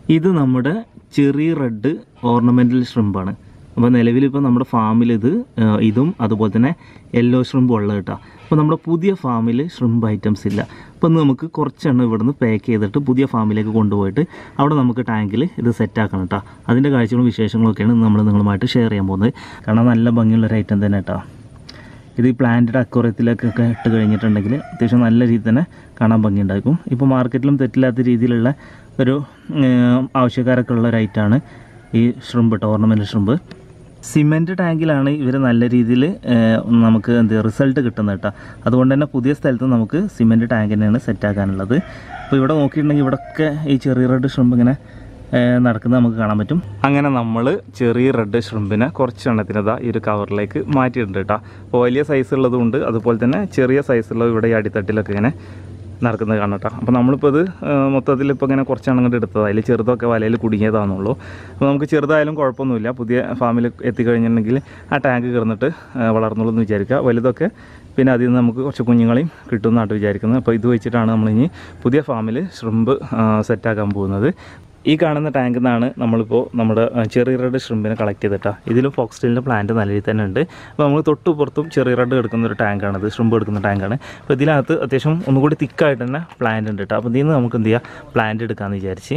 ഇത് നമ്മുടെ ചെറിയ റെഡ് ഓർണമെൻ്റൽ ഷ്രിമ്പാണ് അപ്പോൾ നിലവിലിപ്പോൾ നമ്മുടെ ഫാമിൽ ഇത് ആ, ഇതും അതുപോലെ തന്നെ യെല്ലോ ഷ്രിമ്പും ഉള്ളത് കേട്ടോ അപ്പോൾ നമ്മുടെ പുതിയ ഫാമിൽ ഷ്രിമ്പ് ഐറ്റംസ് ഇല്ല അപ്പോൾ ഇന്ന് നമുക്ക് കുറച്ചെണ്ണം ഇവിടുന്ന് പാക്ക് ചെയ്തിട്ട് പുതിയ ഫാമിലേക്ക് കൊണ്ടുപോയിട്ട് അവിടെ നമുക്ക് ടാങ്കിൽ ഇത് സെറ്റാക്കണം കേട്ടോ അതിൻ്റെ കാഴ്ചകളും വിശേഷങ്ങളൊക്കെയാണ് ഇന്ന് നമ്മൾ നിങ്ങളുമായിട്ട് ഷെയർ ചെയ്യാൻ പോകുന്നത് കാരണം നല്ല ഭംഗിയുള്ള ഒരു ഐറ്റം തന്നെ കേട്ടോ ഇത് ഈ പ്ലാന്റഡ് അക്വറത്തിലേക്കൊക്കെ ഇട്ട് കഴിഞ്ഞിട്ടുണ്ടെങ്കിൽ അത്യാവശ്യം നല്ല രീതിയിൽ തന്നെ കാണാൻ ഭംഗിയുണ്ടായിരിക്കും ഇപ്പോൾ മാർക്കറ്റിലും തെറ്റില്ലാത്ത രീതിയിലുള്ള ഒരു ഏർ, ആവശ്യക്കാരൊക്കെ ഉള്ള ഒരു ഐറ്റമാണ് ഈ ഷ്രിമ്പ് കേട്ടോ ഓർണമെൻറ്റ് ഷ്രിമ്പ് സിമെൻറ്റ് ടാങ്കിലാണ് ഇവർ നല്ല രീതിയിൽ നമുക്ക് എന്ത് റിസൾട്ട് കിട്ടുന്നത് കേട്ടോ അതുകൊണ്ട് തന്നെ പുതിയ സ്ഥലത്ത് നമുക്ക് സിമെൻറ്റ് ടാങ്ക് തന്നെയാണ് സെറ്റാക്കാനുള്ളത് അപ്പോൾ ഇവിടെ നോക്കിയിട്ടുണ്ടെങ്കിൽ ഇവിടെയൊക്കെ ഈ ചെറിയ റെഡ് ഷ്രിമ്പ് ഇങ്ങനെ ഏഹ് നടക്കുന്നത് നമുക്ക് കാണാൻ പറ്റും അങ്ങനെ നമ്മൾ ചെറിയ റെഡ് ഷ്രിമ്പിനെ കുറച്ച് എണ്ണത്തിനതാ ഈ ഒരു കവറിലേക്ക് മാറ്റിയിട്ടുണ്ട് കേട്ടോ അപ്പോൾ വലിയ സൈസ് ഉള്ളതുകൊണ്ട് അതുപോലെ തന്നെ ചെറിയ സൈസ് ഉള്ളത് ഇവിടെ ഈ അടിത്തട്ടിലൊക്കെ ഇങ്ങനെ നടക്കുന്നത് കാണാം കേട്ടോ അപ്പോൾ നമ്മളിപ്പോൾ ഇത് ഏഹ് മൊത്തത്തിൽ ഇപ്പോൾ ഇങ്ങനെ കുറച്ചാണ് അങ്ങോട്ട് എടുത്തത് അതിൽ ചെറുതൊക്കെ വലയിൽ കുടുങ്ങിയതാണെന്നുള്ളൂ അപ്പോൾ നമുക്ക് ചെറുതായാലും കുഴപ്പമൊന്നുമില്ല പുതിയ ഫാമിൽ എത്തിക്കഴിഞ്ഞിട്ടുണ്ടെങ്കിൽ ആ ടാങ്ക് കിടന്നിട്ട് വളർന്നുള്ളൂ എന്ന് വിചാരിക്കുക വലുതൊക്കെ പിന്നെ അതിൽ നിന്ന് നമുക്ക് കുറച്ച് കുഞ്ഞുങ്ങളെയും കിട്ടുമെന്നായിട്ട് വിചാരിക്കുന്നത് അപ്പോൾ ഇത് വെച്ചിട്ടാണ് നമ്മളിനി പുതിയ ഫാമിൽ ഷ്രിമ്പ് സെറ്റാക്കാൻ പോകുന്നത് ഈ കാണുന്ന ടാങ്കിൽ നിന്നാണ് നമ്മളിപ്പോൾ നമ്മുടെ ആ, ചെറിയ റെഡ് ഷ്രിമ്പിനെ കളക്ട് ചെയ്തിട്ടാ ഇതിലും ഫോക്സ്റ്റൈലിൻ്റെ പ്ലാന്റ് നല്ല രീതിയിൽ തന്നെ ഉണ്ട് അപ്പോൾ നമ്മൾ തൊട്ട് പുറത്തും ചെറിയ റെഡ് എടുക്കുന്ന ഒരു ടാങ്കാണ് ഇത് ഷ്രിമ്പ് എടുക്കുന്ന ടാങ്കാണ് അപ്പോൾ ഇതിനകത്ത് അത്യാവശ്യം ഒന്നുകൂടി തിക്കായിട്ട് തന്നെ പ്ലാന്റ് ഉണ്ട് കേട്ടോ അപ്പോൾ ഇതിൽ നിന്ന് നമുക്ക് എന്ത് ചെയ്യാം പ്ലാന്റ് എടുക്കാമെന്ന് വിചാരിച്ച്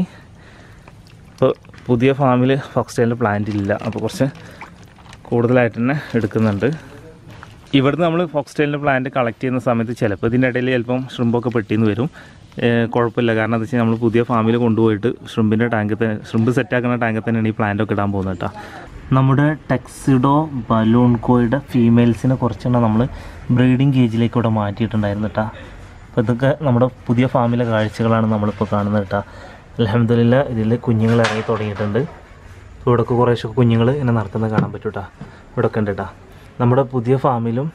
ഇപ്പോൾ പുതിയ ഫാമിൽ ഫോക്സ്റ്റൈലിൻ്റെ പ്ലാന്റ് ഇല്ല അപ്പോൾ കുറച്ച് കൂടുതലായിട്ട് തന്നെ എടുക്കുന്നുണ്ട് ഇവിടുന്ന് നമ്മൾ ഫോക്സ്റ്റൈലിൻ്റെ പ്ലാന്റ് കളക്ട് ചെയ്യുന്ന സമയത്ത് ചിലപ്പോൾ ഇതിൻ്റെ ഇടയിൽ ചിലപ്പം ഷ്രിമ്പൊക്കെ പെട്ടിന്ന് വരും ഏഹ് കുഴപ്പമില്ല കാരണം എന്താ വെച്ചാൽ നമ്മൾ പുതിയ ഫാമിൽ കൊണ്ടുപോയിട്ട് ഷ്രിമ്പിൻ്റെ ടാങ്കിൽ തന്നെ ഷ്രിമ്പ് സെറ്റാക്കുന്ന ടാങ്കിൽ തന്നെയാണ് ഈ പ്ലാന്റൊക്കെ ഇടാൻ പോകുന്നത് കേട്ടോ നമ്മുടെ ടെക്സിഡോ ബലൂൺ കോയുടെ ഫീമെയിൽസിനെ കുറച്ചെണ്ണം നമ്മൾ ബ്രീഡിംഗ് കേജിലേക്ക് ഇവിടെ മാറ്റിയിട്ടുണ്ടായിരുന്നു കേട്ടോ അപ്പോൾ ഇതൊക്കെ നമ്മുടെ പുതിയ ഫാമിലെ കാഴ്ചകളാണ് നമ്മളിപ്പോൾ കാണുന്നത് കേട്ടോ അലഹമ്മദില്ല ഇതിൽ കുഞ്ഞുങ്ങൾ ഇറങ്ങി തുടങ്ങിയിട്ടുണ്ട് ഇപ്പോൾ ഇവിടെയൊക്കെ കുറേശ്ശെ കുഞ്ഞുങ്ങൾ ഇങ്ങനെ നടക്കുന്നത് കാണാൻ പറ്റും കേട്ടോ ഇവിടെയൊക്കെ ഉണ്ട് കേട്ടോ നമ്മുടെ പുതിയ ഫാമിലും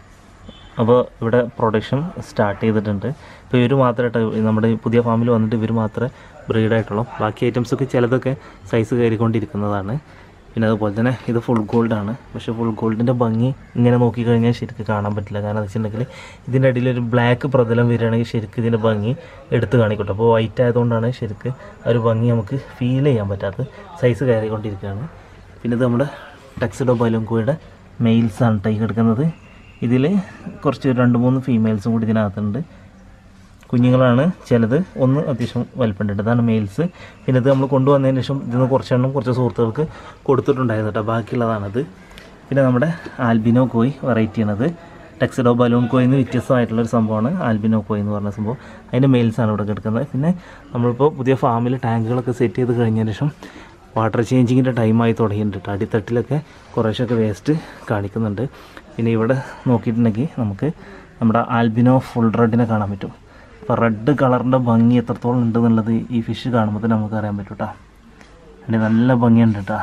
അപ്പോൾ ഇവിടെ പ്രൊഡക്ഷൻ സ്റ്റാർട്ട് ചെയ്തിട്ടുണ്ട് ഇപ്പോൾ ഇവർ മാത്രമായിട്ട് നമ്മുടെ ഈ പുതിയ ഫാമിൽ വന്നിട്ട് ഇവർ മാത്രമേ ബ്രീഡായിട്ടുള്ളൂ ബാക്കി ഐറ്റംസൊക്കെ ചിലതൊക്കെ സൈസ് കയറിക്കൊണ്ടിരിക്കുന്നതാണ് പിന്നെ അതുപോലെ തന്നെ ഇത് ഫുൾ ഗോൾഡാണ് പക്ഷേ ഫുൾ ഗോൾഡിൻ്റെ ഭംഗി ഇങ്ങനെ നോക്കിക്കഴിഞ്ഞാൽ ശരിക്കും കാണാൻ പറ്റില്ല കാരണം എന്ന് വെച്ചിട്ടുണ്ടെങ്കിൽ ഇതിൻ്റെ അടിയിൽ ഒരു ബ്ലാക്ക് പ്രതലം വരികയാണെങ്കിൽ ശരിക്കും ഇതിൻ്റെ ഭംഗി എടുത്ത് കാണിക്കട്ടെ അപ്പോൾ വൈറ്റ് ആയതുകൊണ്ടാണ് ശരിക്ക് ആ ഒരു ഭംഗി നമുക്ക് ഫീൽ ചെയ്യാൻ പറ്റാത്തത് സൈസ് കയറിക്കൊണ്ടിരിക്കുകയാണ് പിന്നെ ഇത് നമ്മുടെ ടെക്സിഡോ ബലോങ്കോയുടെ മെയിൽസ് ആണ് ടൈ കിടക്കുന്നത് ഇതിൽ കുറച്ച് രണ്ട് മൂന്ന് ഫീമെയിൽസും കൂടി ഇതിനകത്തുണ്ട് കുഞ്ഞുങ്ങളാണ് ചിലത് ഒന്ന് അത്യാവശ്യം വലിപ്പമുണ്ട് ഇതാണ് മെയിൽസ് പിന്നെ ഇത് നമ്മൾ കൊണ്ടുവന്നതിന് ശേഷം ഇതിന് കുറച്ചെണ്ണം കുറച്ച് സുഹൃത്തുക്കൾക്ക് കൊടുത്തിട്ടുണ്ടായിരുന്നു കേട്ടോ ബാക്കിയുള്ളതാണത് പിന്നെ നമ്മുടെ ആൽബിനോ കോയി വെറൈറ്റി ആണത് ടെക്സിഡോ ബലൂൺ കോയിൽ നിന്ന് വ്യത്യസ്തമായിട്ടുള്ളൊരു സംഭവമാണ് ആൽബിനോ കോയി എന്ന് പറഞ്ഞ സംഭവം അതിൻ്റെ മെയിൽസാണ് ഇവിടെ കിടക്കുന്നത് പിന്നെ നമ്മളിപ്പോൾ പുതിയ ഫാമിൽ ടാങ്കുകളൊക്കെ സെറ്റ് ചെയ്ത് കഴിഞ്ഞതിന് ശേഷം വാട്ടർ ചേഞ്ചിങ്ങിൻ്റെ ടൈമായി തുടങ്ങിയിട്ടുണ്ട് കേട്ടോ അടിത്തട്ടിലൊക്കെ കുറേശ്ശൊക്കെ വേസ്റ്റ് കാണിക്കുന്നുണ്ട് പിന്നെ ഇവിടെ നോക്കിയിട്ടുണ്ടെങ്കിൽ നമുക്ക് നമ്മുടെ ആൽബിനോ ഫുൾ റെഡിനെ കാണാൻ പറ്റും അപ്പോൾ റെഡ് കളറിൻ്റെ ഭംഗി എത്രത്തോളം ഉണ്ട് എന്നുള്ളത് ഈ ഫിഷ് കാണുമ്പോൾ തന്നെ നമുക്ക് അറിയാൻ പറ്റും കേട്ടോ അതിന് നല്ല ഭംഗിയുണ്ട് കേട്ടോ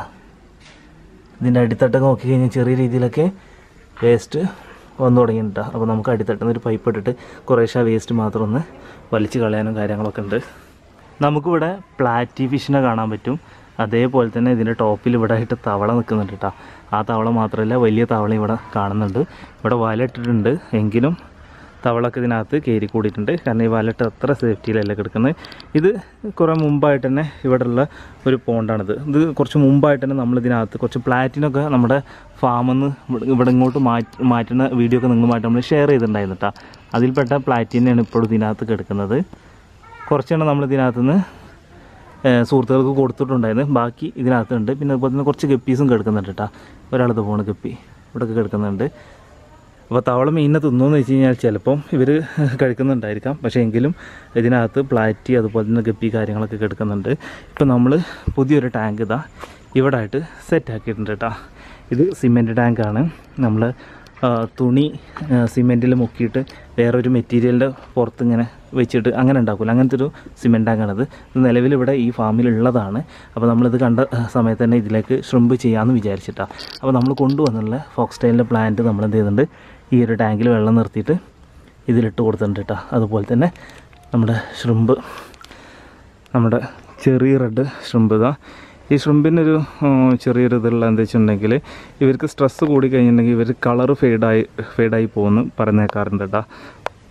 ഇതിൻ്റെ അടിത്തട്ടൊക്കെ നോക്കിക്കഴിഞ്ഞാൽ ചെറിയ രീതിയിലൊക്കെ വേസ്റ്റ് വന്നു തുടങ്ങിയിട്ടാ അപ്പോൾ നമുക്ക് അടിത്തട്ടിൽ നിന്ന് ഒരു പൈപ്പ് ഇട്ടിട്ട് കുറേശ്ശെ വേസ്റ്റ് മാത്രം ഒന്ന് വലിച്ചു കളയാനും കാര്യങ്ങളൊക്കെ ഉണ്ട് നമുക്കിവിടെ പ്ലാറ്റി ഫിഷിനെ കാണാൻ പറ്റും അതേപോലെ തന്നെ ഇതിൻ്റെ ടോപ്പിൽ ഇവിടെ ആയിട്ട് തവള നിൽക്കുന്നുണ്ട് കേട്ടോ ആ തവള മാത്രമല്ല വലിയ തവള ഇവിടെ കാണുന്നുണ്ട് ഇവിടെ വല ഇട്ടിട്ടുണ്ട് എങ്കിലും തവളൊക്കെ ഇതിനകത്ത് കയറി കൂടിയിട്ടുണ്ട് കാരണം ഈ വലട്ട് അത്ര സേഫ്റ്റിയിലല്ല കിടക്കുന്നത് ഇത് കുറേ മുമ്പായിട്ട് തന്നെ ഇവിടെയുള്ള ഒരു പോണ്ടാണിത് ഇത് കുറച്ച് മുമ്പായിട്ട് തന്നെ നമ്മൾ ഇതിനകത്ത് കുറച്ച് പ്ലാറ്റിനൊക്കെ നമ്മുടെ ഫാമിൽ നിന്ന് ഇവിടെ ഇവിടെ ഇങ്ങോട്ട് മാറ്റി മാറ്റുന്ന വീഡിയോ ഒക്കെ നിങ്ങളുമായിട്ട് നമ്മൾ ഷെയർ ചെയ്തിട്ടുണ്ടായിരുന്നു കേട്ടോ അതിൽപ്പെട്ട പ്ലാറ്റിനെയാണ് ഇപ്പോഴും ഇതിനകത്ത് കിടക്കുന്നത് കുറച്ചെണ്ണം നമ്മൾ ഇതിനകത്തുനിന്ന് ഏഹ് സുഹൃത്തുക്കൾക്ക് കൊടുത്തിട്ടുണ്ടായിരുന്നു ബാക്കി ഇതിനകത്തുണ്ട് പിന്നെ അതുപോലെ തന്നെ കുറച്ച് ഗപ്പീസും കിടക്കുന്നുണ്ട് കേട്ടോ ഒരാളത് പോണ ഗപ്പി ഇവിടെയൊക്കെ കിടക്കുന്നുണ്ട് അപ്പോൾ തവള മീനിനെ തിന്നുമെന്ന് വെച്ച് കഴിഞ്ഞാൽ ചിലപ്പം ഇവർ കഴിക്കുന്നുണ്ടായിരിക്കാം പക്ഷേ എങ്കിലും ഇതിനകത്ത് പ്ലാറ്റി അതുപോലെ തന്നെ ഗപ്പി കാര്യങ്ങളൊക്കെ കിടക്കുന്നുണ്ട് ഇപ്പം നമ്മൾ പുതിയൊരു ടാങ്ക് ഇതാ ഇവിടെ ആയിട്ട് സെറ്റ് ആക്കിയിട്ടുണ്ട് കേട്ടോ ഇത് സിമെൻറ്റ് ടാങ്കാണ് നമ്മൾ തുണി സിമെൻറ്റിൽ മുക്കിയിട്ട് വേറൊരു മെറ്റീരിയലിൻ്റെ പുറത്ത് ഇങ്ങനെ വെച്ചിട്ട് അങ്ങനെ ഉണ്ടാക്കില്ല അങ്ങനത്തെ ഒരു സിമെൻറ്റ് ടാങ്കാണിത് ഇത് നിലവിൽ ഇവിടെ ഈ ഫാമിലുള്ളതാണ് അപ്പോൾ നമ്മളിത് കണ്ട ആ, സമയത്ത് തന്നെ ഇതിലേക്ക് ഷ്രിമ്പ് ചെയ്യാമെന്ന് വിചാരിച്ചിട്ടാണ് അപ്പോൾ നമ്മൾ കൊണ്ടുവന്നുള്ള ഫോക്സ്റ്റൈലിൻ്റെ പ്ലാന്റ് നമ്മൾ എന്ത് ചെയ്യുന്നുണ്ട് ഈ ഒരു ടാങ്കിൽ വെള്ളം നിർത്തിയിട്ട് ഇതിലിട്ട് കൊടുത്തിട്ടുണ്ട് കേട്ടോ അതുപോലെ തന്നെ നമ്മുടെ ഷ്രിമ്പ് നമ്മുടെ ചെറിയ റെഡ് ഷ്രിമ്പ് ഇതാ ഈ ഷ്രിമ്പിനൊരു ചെറിയൊരു ഇതുള്ള എന്താ വെച്ചിട്ടുണ്ടെങ്കിൽ ഇവർക്ക് സ്ട്രെസ്സ് കൂടി കഴിഞ്ഞിട്ടുണ്ടെങ്കിൽ ഇവർ കളറ് ഫെയ്ഡായി ഫെയ്ഡായി പോകുന്നു പറഞ്ഞേക്കാറുണ്ട് കേട്ടോ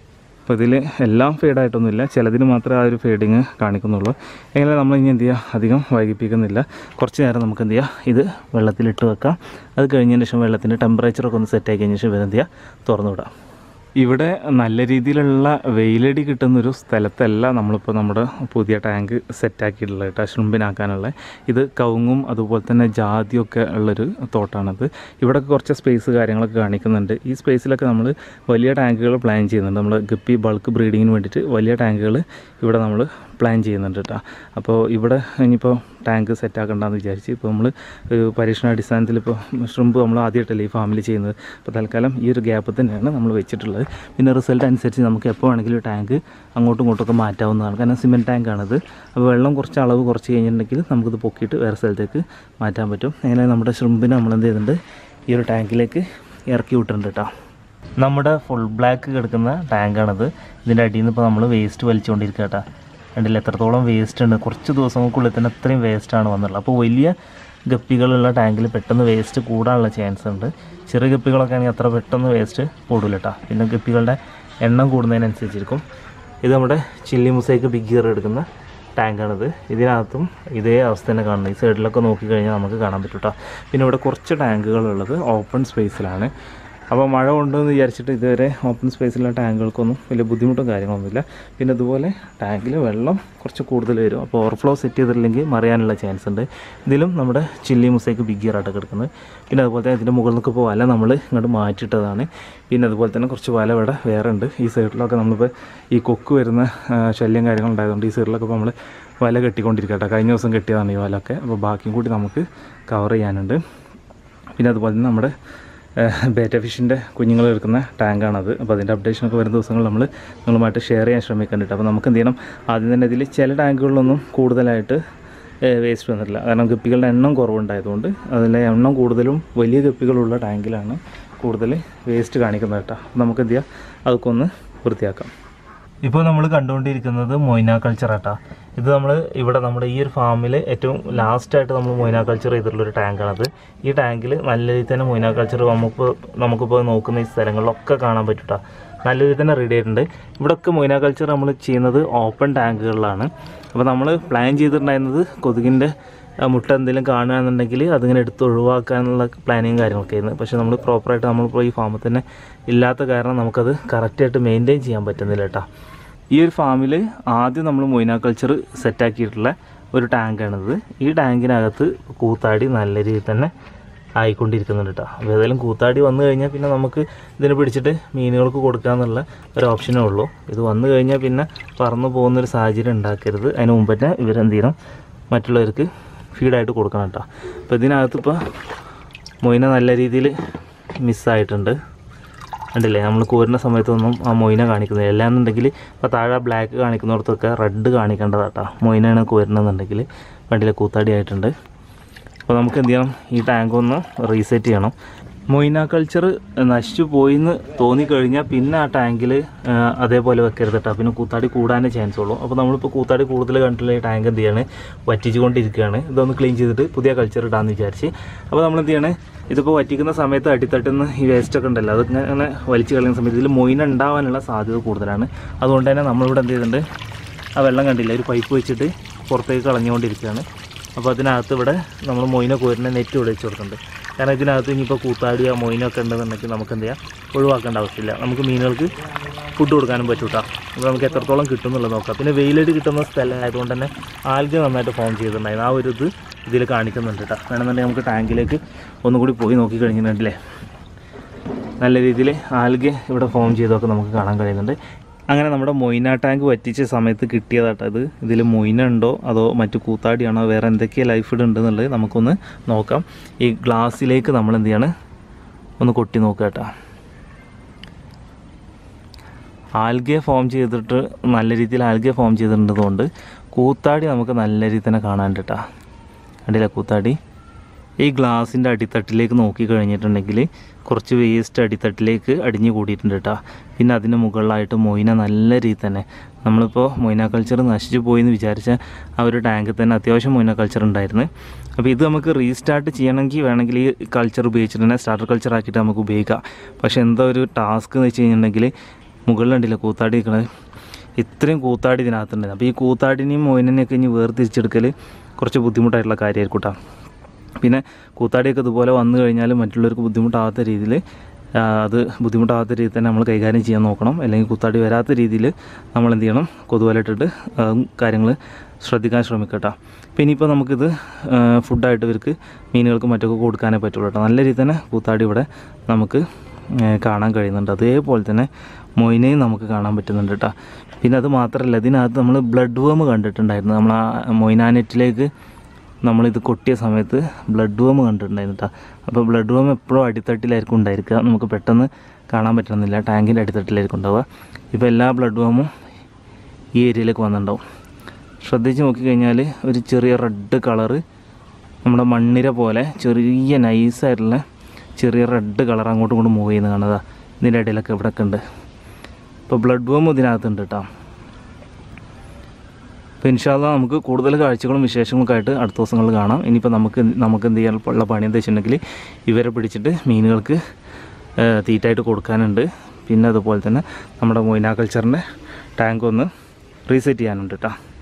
അപ്പോൾ ഇതിൽ എല്ലാം ഫെയ്ഡായിട്ടൊന്നുമില്ല ചിലതിന് മാത്രമേ ആ ഒരു ഫെയ്ഡിങ് കാണിക്കുന്നുള്ളൂ എങ്ങനെ നമ്മൾ ഇനി എന്ത് ചെയ്യുക അധികം വൈകിപ്പിക്കുന്നില്ല കുറച്ച് നേരം നമുക്ക് എന്ത് ചെയ്യുക ഇത് വെള്ളത്തിലിട്ട് വെക്കാം അത് കഴിഞ്ഞതിന് ശേഷം വെള്ളത്തിൻ്റെ ടെമ്പറേച്ചറൊക്കെ ഒന്ന് സെറ്റ് ആക്കി കഴിഞ്ഞ ശേഷം ഇവരെന്ത് ചെയ്യുക തുറന്നു വിടാം ഇവിടെ നല്ല രീതിയിലുള്ള വെയിലടി കിട്ടുന്നൊരു സ്ഥലത്തല്ല നമ്മളിപ്പോൾ നമ്മുടെ പുതിയ ടാങ്ക് സെറ്റാക്കിയിട്ടുള്ളത് കേട്ടോ ഷ്രിമ്പിനാക്കാനുള്ള ഇത് കവുങ്ങും അതുപോലെ തന്നെ ജാതിയൊക്കെ ഉള്ളൊരു തോട്ടാണത് ഇവിടെ കുറച്ച് സ്പേസ് കാര്യങ്ങളൊക്കെ കാണിക്കുന്നുണ്ട് ഈ സ്പേസിലൊക്കെ നമ്മൾ വലിയ ടാങ്കുകൾ പ്ലാൻ ചെയ്യുന്നുണ്ട് നമ്മൾ ഗപ്പി ബൾക്ക് ബ്രീഡിങ്ങിന് വേണ്ടിയിട്ട് വലിയ ടാങ്കുകൾ ഇവിടെ നമ്മൾ പ്ലാൻ ചെയ്യുന്നുണ്ട് കേട്ടോ അപ്പോൾ ഇവിടെ ഇനിയിപ്പോൾ ടാങ്ക് സെറ്റ് ആക്കണ്ടെന്ന് വിചാരിച്ച് ഇപ്പോൾ നമ്മൾ ഒരു പരീക്ഷണാടിസ്ഥാനത്തിൽ ഇപ്പോൾ ഷ്രിമ്പ് നമ്മൾ ആദ്യമായിട്ടല്ലേ ഈ ഫാമിൽ ചെയ്യുന്നത് അപ്പോൾ തൽക്കാലം ഈ ഒരു ഗ്യാപ്പ് തന്നെയാണ് നമ്മൾ വെച്ചിട്ടുള്ളത് പിന്നെ റിസൾട്ട് അനുസരിച്ച് നമുക്ക് എപ്പോൾ വേണമെങ്കിലും ടാങ്ക് അങ്ങോട്ടും ഇങ്ങോട്ടൊക്കെ മാറ്റാവുന്നതാണ് കാരണം സിമെൻറ്റ് ടാങ്കാണത് അപ്പോൾ വെള്ളം കുറച്ച് അളവ് കുറച്ച് കഴിഞ്ഞിട്ടുണ്ടെങ്കിൽ നമുക്കിത് പൊക്കിയിട്ട് വേറെ സ്ഥലത്തേക്ക് മാറ്റാൻ പറ്റും അങ്ങനെ നമ്മുടെ ഷ്രിമ്പിനെ നമ്മൾ എന്ത് ചെയ്യുന്നുണ്ട് ഈ ഒരു ടാങ്കിലേക്ക് ഇറക്കി വിട്ടിട്ടുണ്ട് കേട്ടോ നമ്മുടെ ഫുൾ ബ്ലാക്ക് കിടക്കുന്ന ടാങ്കാണത് ഇതിൻ്റെ അടിയിൽ നിന്ന് ഇപ്പോൾ നമ്മൾ വേസ്റ്റ് വലിച്ചുകൊണ്ടിരിക്കുക കേട്ടോ കണ്ടില്ല എത്രത്തോളം വേസ്റ്റ് ഉണ്ട് കുറച്ച് ദിവസങ്ങൾക്കുള്ളിൽ തന്നെ അത്രയും വേസ്റ്റാണ് വന്നിട്ടുള്ളത് അപ്പോൾ വലിയ ഗപ്പികളുള്ള ടാങ്കിൽ പെട്ടെന്ന് വേസ്റ്റ് കൂടാനുള്ള ചാൻസ് ഉണ്ട് ചെറിയ ഗപ്പികളൊക്കെ ആണെങ്കിൽ അത്ര പെട്ടെന്ന് വേസ്റ്റ് കൂടില്ല കേട്ടോ പിന്നെ ഗപ്പികളുടെ എണ്ണം കൂടുന്നതിനനുസരിച്ചിരിക്കും ഇത് നമ്മുടെ ചില്ലി മുസൈക്ക് ബിഗ് ഗിയർ എടുക്കുന്ന ടാങ്കാണിത് ഇതിനകത്തും ഇതേ അവസ്ഥ തന്നെ കാണുന്നത് ഈ സൈഡിലൊക്കെ നോക്കിക്കഴിഞ്ഞാൽ നമുക്ക് കാണാൻ പറ്റും കേട്ടോ പിന്നെ ഇവിടെ കുറച്ച് ടാങ്കുകളുള്ളത് ഓപ്പൺ സ്പേസിലാണ് അപ്പോൾ മഴ ഉണ്ടെന്ന് വിചാരിച്ചിട്ട് ഇതുവരെ ഓപ്പൺ സ്പേസിലുള്ള ടാങ്കുകൾക്കൊന്നും വലിയ ബുദ്ധിമുട്ടും കാര്യങ്ങളൊന്നുമില്ല പിന്നെ ഇതുപോലെ ടാങ്കിൽ വെള്ളം കുറച്ച് കൂടുതൽ വരും അപ്പോൾ ഓവർഫ്ലോ സെറ്റ് ചെയ്തിട്ടില്ലെങ്കിൽ മറിയാനുള്ള ചാൻസ് ഉണ്ട് ഇതിലും നമ്മുടെ ചില്ലി മുസൈക്ക് ബിഗ് ഗിയർ ആയിട്ട് കിടക്കുന്നത് പിന്നെ അതുപോലെ തന്നെ ഇതിൻ്റെ മുകളിൽ നിന്നൊക്കെ ഇപ്പോൾ വല നമ്മൾ ഇങ്ങോട്ട് മാറ്റിയിട്ടതാണ് പിന്നെ അതുപോലെ തന്നെ കുറച്ച് വല ഇവിടെ വേറെ ഉണ്ട് ഈ സൈഡിലൊക്കെ നമ്മളിപ്പോൾ ഈ കൊക്ക് വരുന്ന ആ, ശല്യം കാര്യങ്ങളുണ്ടായതുകൊണ്ട് ഈ സൈഡിലൊക്കെ ഇപ്പോൾ നമ്മൾ വല കെട്ടിക്കൊണ്ടിരിക്കട്ടെ കഴിഞ്ഞ ദിവസം കെട്ടിയതാണ് ഈ വലയൊക്കെ അപ്പോൾ ബാക്കിയും കൂടി നമുക്ക് കവർ ചെയ്യാനുണ്ട് പിന്നെ അതുപോലെ തന്നെ നമ്മുടെ ബേറ്റ ഫിഷിൻ്റെ കുഞ്ഞുങ്ങൾ എടുക്കുന്ന ടാങ്കാണത് അപ്പോൾ അതിൻ്റെ അപ്ഡേഷനൊക്കെ വരുന്ന ദിവസങ്ങൾ നമ്മൾ നിങ്ങളുമായിട്ട് ഷെയർ ചെയ്യാൻ ശ്രമിക്കുന്നുണ്ട് അപ്പോൾ നമുക്ക് എന്ത് ചെയ്യണം ആദ്യം തന്നെ ഇതിൽ ചില ടാങ്കുകളിലൊന്നും കൂടുതലായിട്ട് വേസ്റ്റ് വന്നിട്ടില്ല കാരണം ഗപ്പികളുടെ എണ്ണം കുറവുണ്ടായതുകൊണ്ട് അതിലെ എണ്ണം കൂടുതലും വലിയ ഗപ്പികളുള്ള ടാങ്കിലാണ് കൂടുതൽ വേസ്റ്റ് കാണിക്കുന്നത് കേട്ടോ അപ്പോൾ നമുക്ക് എന്ത് ചെയ്യാം അതൊക്കെ ഒന്ന് വൃത്തിയാക്കാം ഇപ്പോൾ നമ്മൾ കണ്ടുകൊണ്ടിരിക്കുന്നത് മൊയ്ന കൾച്ചർ ആട്ടാ ഇത് നമ്മൾ ഇവിടെ നമ്മുടെ ഈ ഒരു ഫാമിൽ ഏറ്റവും ലാസ്റ്റായിട്ട് നമ്മൾ മൊയ്ന കൾച്ചർ ചെയ്തിട്ടുള്ള ഒരു ടാങ്കാണത് ഈ ടാങ്കിൽ നല്ല രീതിയിൽ തന്നെ മൊയ്ന കൾച്ചർ നമുക്ക് നമുക്കിപ്പോൾ നോക്കുന്ന ഈ സ്ഥലങ്ങളിലൊക്കെ കാണാൻ പറ്റൂട്ടാ നല്ല രീതിയിൽ തന്നെ റെഡി ആയിട്ടുണ്ട് ഇവിടെയൊക്കെ മൊയ്ന കൾച്ചർ നമ്മൾ ചെയ്യുന്നത് ഓപ്പൺ ടാങ്കുകളിലാണ് അപ്പോൾ നമ്മൾ പ്ലാൻ ചെയ്തിട്ടുണ്ടായിരുന്നത് കൊതുകിൻ്റെ ആ മുട്ട എന്തെങ്കിലും കാണുകയാണെന്നുണ്ടെങ്കിൽ അതിങ്ങനെ എടുത്ത് ഒഴിവാക്കാനുള്ള പ്ലാനിങ് കാര്യങ്ങളൊക്കെ ആയിരുന്നു പക്ഷേ നമ്മൾ പ്രോപ്പറായിട്ട് നമ്മളിപ്പോൾ ഈ ഫാമിൽ തന്നെ ഇല്ലാത്ത കാരണം നമുക്കത് കറക്റ്റായിട്ട് മെയിൻറ്റെയിൻ ചെയ്യാൻ പറ്റുന്നില്ല കേട്ടോ ഈ ഒരു ഫാമിൽ ആദ്യം നമ്മൾ മൊയ്ന കൾച്ചർ സെറ്റാക്കിയിട്ടുള്ള ഒരു ടാങ്കാണിത് ഈ ടാങ്കിനകത്ത് കൂത്താടി നല്ല രീതിയിൽ തന്നെ ആയിക്കൊണ്ടിരിക്കുന്നുണ്ട് കേട്ടോ അപ്പോൾ ഏതായാലും കൂത്താടി വന്നു കഴിഞ്ഞാൽ പിന്നെ നമുക്ക് ഇതിനെ പിടിച്ചിട്ട് മീനുകൾക്ക് കൊടുക്കാന്നുള്ള ഒരു ഓപ്ഷനേ ഉള്ളൂ ഇത് വന്നു കഴിഞ്ഞാൽ പിന്നെ പറന്നു പോകുന്നൊരു സാഹചര്യം ഉണ്ടാക്കരുത് അതിന് മുമ്പ് തന്നെ ഇവരെന്ത് ചെയ്യണം മറ്റുള്ളവർക്ക് ഫീഡായിട്ട് കൊടുക്കണം കേട്ടോ അപ്പോൾ ഇതിനകത്ത് ഇപ്പോൾ മൊയിന നല്ല രീതിയിൽ മിസ്സായിട്ടുണ്ട് കണ്ടില്ലേ നമ്മൾ കോരുന്ന സമയത്തൊന്നും ആ മൊയിന കാണിക്കുന്നില്ല അല്ലാന്നുണ്ടെങ്കിൽ ഇപ്പോൾ താഴെ ബ്ലാക്ക് കാണിക്കുന്നിടത്തൊക്കെ റെഡ് കാണിക്കേണ്ടതാട്ടോ മൊയിനാണ് കോരുന്നതെന്നുണ്ടെങ്കിൽ വണ്ടിയിലെ കൂത്താടി ആയിട്ടുണ്ട് അപ്പോൾ നമുക്ക് എന്ത് ചെയ്യണം ഈ ടാങ്ക് ഒന്ന് റീസെറ്റ് ചെയ്യണം മൊയ്ന കൾച്ചർ നശിച്ചു പോയി എന്ന് തോന്നിക്കഴിഞ്ഞാൽ പിന്നെ ആ ടാങ്കിൽ അതേപോലെ വെക്കരുത് കേട്ടോ പിന്നെ കൂത്താടി കൂടാനേ ചാൻസ് ഉള്ളൂ അപ്പോൾ നമ്മളിപ്പോൾ കൂത്താടി കൂടുതൽ കണ്ടിട്ടുള്ള ഈ ടാങ്ക് എന്ത് ചെയ്യാണ് വറ്റിച്ചുകൊണ്ടിരിക്കുകയാണ് ഇതൊന്ന് ക്ലീൻ ചെയ്തിട്ട് പുതിയ കൾച്ചർ ഇടാമെന്ന് വിചാരിച്ച് അപ്പോൾ നമ്മൾ എന്ത് ചെയ്യണേ ഇതിപ്പോൾ വറ്റിക്കുന്ന സമയത്ത് അടിത്തട്ടുന്ന ഈ വേസ്റ്റൊക്കെ ഉണ്ടല്ലോ അത് ഇങ്ങനെ വലിച്ചു കളയുന്ന സമയത്ത് ഇതിൽ മൊയിന ഉണ്ടാവാനുള്ള സാധ്യത കൂടുതലാണ് അതുകൊണ്ട് തന്നെ നമ്മളിവിടെ എന്ത് ചെയ്തിട്ടുണ്ട് ആ വെള്ളം കണ്ടില്ല ഒരു പൈപ്പ് വെച്ചിട്ട് പുറത്തേക്ക് കളഞ്ഞുകൊണ്ടിരിക്കുകയാണ് അപ്പോൾ അതിനകത്ത് ഇവിടെ നമ്മൾ മൊയിന കോരിനെ നെറ്റ് ഇവിടെ വെച്ച് കൊടുക്കുന്നുണ്ട് കാരണം ഇതിനകത്ത് ഇനിയിപ്പോൾ കൂത്താടിയോ മൊയിനൊക്കെ ഉണ്ടെന്നുണ്ടെങ്കിൽ നമുക്ക് എന്ത് ചെയ്യാം ഒഴിവാക്കേണ്ട ആവശ്യമില്ല നമുക്ക് മീനുകൾക്ക് ഫുഡ് കൊടുക്കാനും പറ്റും കേട്ടോ അപ്പോൾ നമുക്ക് എത്രത്തോളം കിട്ടും എന്നുള്ളത് നോക്കാം പിന്നെ വെയിലടി കിട്ടുന്ന സ്ഥലം ആയതുകൊണ്ട് തന്നെ ആൽഗ നന്നായിട്ട് ഫോം ചെയ്തിട്ടുണ്ടായിരുന്നു ആ ഒരു ഇത് ഇതിൽ കാണിക്കുന്നുണ്ട് കേട്ടോ വേണമെന്നുണ്ടെങ്കിൽ നമുക്ക് ടാങ്കിലേക്ക് ഒന്നുകൂടി പോയി നോക്കി കഴിഞ്ഞിട്ടുണ്ടല്ലേ നല്ല രീതിയിൽ ആൽഗെ ഇവിടെ ഫോം ചെയ്തൊക്കെ നമുക്ക് കാണാൻ കഴിയുന്നുണ്ട് അങ്ങനെ നമ്മുടെ മൊയ്ന ടാങ്ക് വറ്റിച്ച സമയത്ത് കിട്ടിയതാട്ടോ ഇത് ഇതിൽ മൊയ്ന ഉണ്ടോ അതോ മറ്റു കൂത്താടിയാണോ വേറെ എന്തൊക്കെ ലൈഫ് ഫുഡ് ഉണ്ടെന്നുള്ളത് നമുക്കൊന്ന് നോക്കാം ഈ ഗ്ലാസ്സിലേക്ക് നമ്മൾ എന്ത് ചെയ്യാണ് ഒന്ന് കൊട്ടി നോക്കുക കേട്ടോ ആൽഗെ ഫോം ചെയ്തിട്ട് നല്ല രീതിയിൽ ആൽഗെ ഫോം ചെയ്തിട്ടുള്ളതുകൊണ്ട് കൂത്താടി നമുക്ക് നല്ല രീതിയിൽ തന്നെ കാണാൻ കേട്ടോ കണ്ടില്ല കൂത്താടി ഈ ഗ്ലാസിൻ്റെ അടിത്തട്ടിലേക്ക് നോക്കി കഴിഞ്ഞിട്ടുണ്ടെങ്കിൽ കുറച്ച് വേസ്റ്റ് അടിത്തട്ടിലേക്ക് അടിഞ്ഞു കൂടിയിട്ടുണ്ട് കേട്ടോ പിന്നെ അതിന് മുകളിലായിട്ട് മൊയ്ന നല്ല രീതിയിൽ തന്നെ നമ്മളിപ്പോൾ മൊയ്ന കൾച്ചർ നശിച്ചു പോയി എന്ന് വിചാരിച്ച ആ ഒരു ടാങ്കിൽ തന്നെ അത്യാവശ്യം മൊയ്ന കൾച്ചർ ഉണ്ടായിരുന്നു അപ്പോൾ ഇത് നമുക്ക് റീസ്റ്റാർട്ട് ചെയ്യണമെങ്കിൽ വേണമെങ്കിൽ ഈ കൾച്ചർ ഉപയോഗിച്ചിട്ട് തന്നെ സ്റ്റാർട്ടർ കൾച്ചർ ആക്കിയിട്ട് നമുക്ക് ഉപയോഗിക്കാം പക്ഷേ എന്താ ഒരു ടാസ്ക് എന്ന് വെച്ച് കഴിഞ്ഞിട്ടുണ്ടെങ്കിൽ മുകളിലുണ്ടല്ലോ കൂത്താടി നിൽക്കണത് ഇത്രയും കൂത്താടി ഇതിനകത്തുണ്ട് അപ്പോൾ ഈ കൂത്താടിനെയും മോയിനെയൊക്കെ ഇനി വേർതിരിച്ചെടുക്കൽ കുറച്ച് ബുദ്ധിമുട്ടായിട്ടുള്ള കാര്യമായിരിക്കും കേട്ടോ പിന്നെ കൂത്താടിയൊക്കെ ഇതുപോലെ വന്നു കഴിഞ്ഞാൽ മറ്റുള്ളവർക്ക് ബുദ്ധിമുട്ടാവാത്ത രീതിയിൽ അത് ബുദ്ധിമുട്ടാവാത്ത രീതിയിൽ തന്നെ നമ്മൾ കൈകാര്യം ചെയ്യാൻ നോക്കണം അല്ലെങ്കിൽ കൂത്താടി വരാത്ത രീതിയിൽ നമ്മൾ എന്ത് ചെയ്യണം കൊതുവലിട്ടിട്ട് കാര്യങ്ങൾ ശ്രദ്ധിക്കാൻ ശ്രമിക്കട്ടോ അപ്പോൾ ഇനിയിപ്പോൾ നമുക്കിത് ആ, ഫുഡായിട്ട് ഇവർക്ക് മീനുകൾക്ക് മറ്റൊക്കെ കൊടുക്കാനേ പറ്റുള്ളൂ കേട്ടോ നല്ല രീതിയിൽ തന്നെ കൂത്താടി ഇവിടെ നമുക്ക് ആ, കാണാൻ കഴിയുന്നുണ്ട് അതേപോലെ തന്നെ മൊയിനെയും നമുക്ക് കാണാൻ പറ്റുന്നുണ്ട് കേട്ടോ പിന്നെ അത് മാത്രമല്ല ഇതിനകത്ത് നമ്മൾ ബ്ലഡ് വേം കണ്ടിട്ടുണ്ടായിരുന്നു നമ്മൾ ആ മൊയിനാനെറ്റിലേക്ക് നമ്മളിത് കൊട്ടിയ സമയത്ത് ബ്ലഡ് വേം കണ്ടിട്ടുണ്ടായിരുന്നു കേട്ടോ അപ്പോൾ ബ്ലഡ് വേം എപ്പോഴും അടിത്തട്ടിലായിരിക്കും ഉണ്ടായിരിക്കുക നമുക്ക് പെട്ടെന്ന് കാണാൻ പറ്റുന്നില്ല ടാങ്കിൻ്റെ അടിത്തട്ടിലായിരിക്കും ഉണ്ടാവുക ഇപ്പോൾ എല്ലാ ബ്ലഡ് വേമും ഈ ഏരിയയിലേക്ക് വന്നിട്ടുണ്ടാവും ശ്രദ്ധിച്ച് നോക്കിക്കഴിഞ്ഞാൽ ഒരു ചെറിയ റെഡ് കളറ് നമ്മുടെ മണ്ണിര പോലെ ചെറിയ നൈസായിട്ടുള്ള ചെറിയ റെഡ് കളർ അങ്ങോട്ടും ഇങ്ങോട്ടും മൂവ് ചെയ്യുന്നത് കാണുക ഇതിൻ്റെ ഇടയിലൊക്കെ ഇവിടെയൊക്കെ ഉണ്ട് ഇപ്പോൾ ബ്ലഡ് വേം ഇതിനകത്തുണ്ട് കേട്ടോ അപ്പോൾ ഇൻഷാല്ല നമുക്ക് കൂടുതൽ കാഴ്ചകളും വിശേഷങ്ങളൊക്കെ ആയിട്ട് അടുത്ത ദിവസങ്ങളിൽ കാണാം ഇനിയിപ്പോൾ നമുക്ക് നമുക്ക് എന്ത് ചെയ്യാൻ ഉള്ള പണി എന്താ വെച്ചിട്ടുണ്ടെങ്കിൽ ഇവരെ പിടിച്ചിട്ട് മീനുകൾക്ക് ഏഹ്, തീറ്റായിട്ട് കൊടുക്കാനുണ്ട് പിന്നെ അതുപോലെ തന്നെ നമ്മുടെ മൊയ്ന കൾച്ചറിൻ്റെ ടാങ്ക് ഒന്ന് റീസെറ്റ് ചെയ്യാനുണ്ട് കേട്ടോ